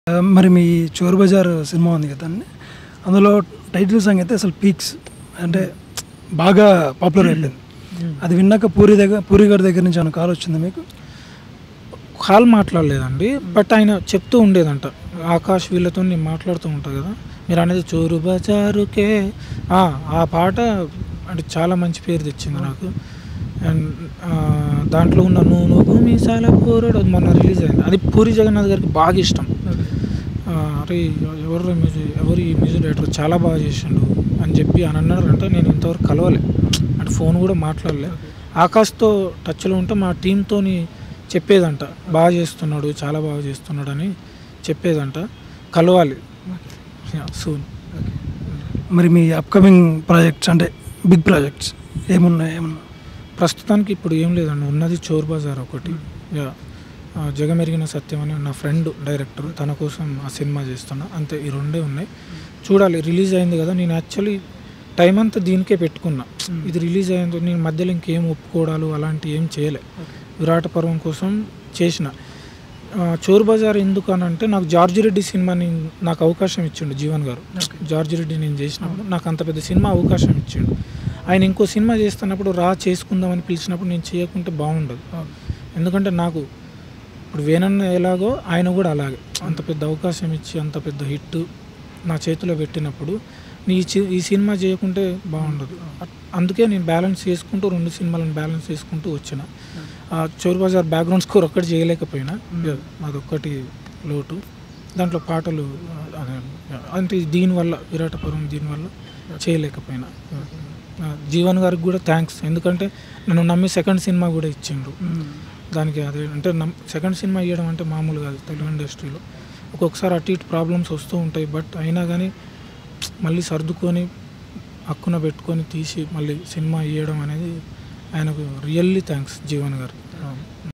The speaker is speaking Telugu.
ఆ, మరి మీ చోర్ బజార్ సినిమా ఉంది కదండి అందులో టైటిల్ సాంగ్ అయితే అసలు పీక్స్ అంటే బాగా పాపులర్ అయిపోయింది అది విన్నాక పూరి దగ్గర పూరి గారి దగ్గర నుంచి ఏమైనా కాల్ వచ్చింది మీకు కాల్ మాట్లాడలేదండి బట్ ఆయన చెప్తూ ఉండేదంట ఆకాష్ వీళ్ళతో నేను మాట్లాడుతూ ఉంటాను కదా మీరు అనేది చోరు బజారుకే ఆ, ఆ పాట అంటే చాలా మంచి పేరు తెచ్చింది నాకు అండ్ ఆ, దాంట్లో ఉన్న నువ్వు నువ్వు మీసాల పూరుడు అది మొన్న రిలీజ్ అయింది అది పూరి జగన్నాథ్ గారికి బాగా ఇష్టం ఆ, అరే ఎవరు మ్యూజిక్ ఎవరు ఈ మ్యూజిక్ డైరెక్టర్ చాలా బాగా చేసిండు అని చెప్పి అని అన్నారు అంటే నేను ఇంతవరకు కలవలే అంటే ఫోన్ కూడా మాట్లాడలే ఆకాష్తో టచ్లో ఉంటే మా టీంతోని చెప్పేదంట బాగా చేస్తున్నాడు చాలా బాగా చేస్తున్నాడు అని చెప్పేదంట కలవాలి సూన్ మరి మీ అప్కమింగ్ ప్రాజెక్ట్స్ అంటే బిగ్ ప్రాజెక్ట్స్ ఏమున్నాయి ఏమన్నా ప్రస్తుతానికి ఇప్పుడు ఏం లేదండి ఉన్నది చోర్ బజార్ ఒకటి యా ఆ, జగమెరిగిన సత్యం అని నా ఫ్రెండ్ డైరెక్టర్ తన కోసం ఆ సినిమా చేస్తున్నా అంతే ఈ రెండే ఉన్నాయి చూడాలి రిలీజ్ అయింది కదా నేను యాక్చువల్లీ టైం అంతా దీనికే పెట్టుకున్నా ఇది రిలీజ్ అయింది నేను మధ్యలో ఇంకేం ఒప్పుకోవడాలు అలాంటివి ఏం చేయలే విరాట పర్వం కోసం చేసిన ఆ, చోర్ బజార్ ఎందుకు అని అంటే నాకు జార్జ్ రెడ్డి సినిమాని నాకు అవకాశం ఇచ్చిండు జీవన్ గారు జార్జ్ రెడ్డి నేను చేసినప్పుడు నాకు అంత పెద్ద సినిమా అవకాశం ఇచ్చిండు ఆయన ఇంకో సినిమా చేస్తున్నప్పుడు రా చేసుకుందామని పిలిచినప్పుడు నేను చేయకుంటే బాగుండదు ఎందుకంటే నాకు ఇప్పుడు వేనన్న ఎలాగో ఆయన కూడా అలాగే అంత పెద్ద అవకాశం ఇచ్చి అంత పెద్ద హిట్ నా చేతిలో పెట్టినప్పుడు నీ ఈ చి- ఈ సినిమా చేయకుంటే బాగుండదు అట్- అందుకే నేను బ్యాలెన్స్ చేసుకుంటూ రెండు సినిమాలను బ్యాలెన్స్ చేసుకుంటూ వచ్చిన ఆ చోర్ బజార్ బ్యాక్గ్రౌండ్ స్కోర్ ఒక్కటి చేయలేకపోయినా అదొక్కటి లోటు దాంట్లో పాటలు అదే అంటే దీనివల్ల విరాట పర్వం దీనివల్ల చేయలేకపోయినా ఆ, జీవన్ గారికి కూడా థ్యాంక్స్ ఎందుకంటే నన్ను నమ్మి సెకండ్ సినిమా కూడా ఇచ్చిండ్రు దానికి అదే అంటే నమ్ సెకండ్ సినిమా ఇవ్వడం అంటే మామూలు కాదు తెలుగు ఇండస్ట్రీలో ఒక్కొక్కసారి అటు ఇటు ప్రాబ్లమ్స్ వస్తూ ఉంటాయి బట్ అయినా కానీ మళ్ళీ సర్దుకొని హక్కున పెట్టుకొని తీసి మళ్ళీ సినిమా ఇవ్వడం అనేది ఆయనకు రియల్లీ థ్యాంక్స్ జీవన్ గారు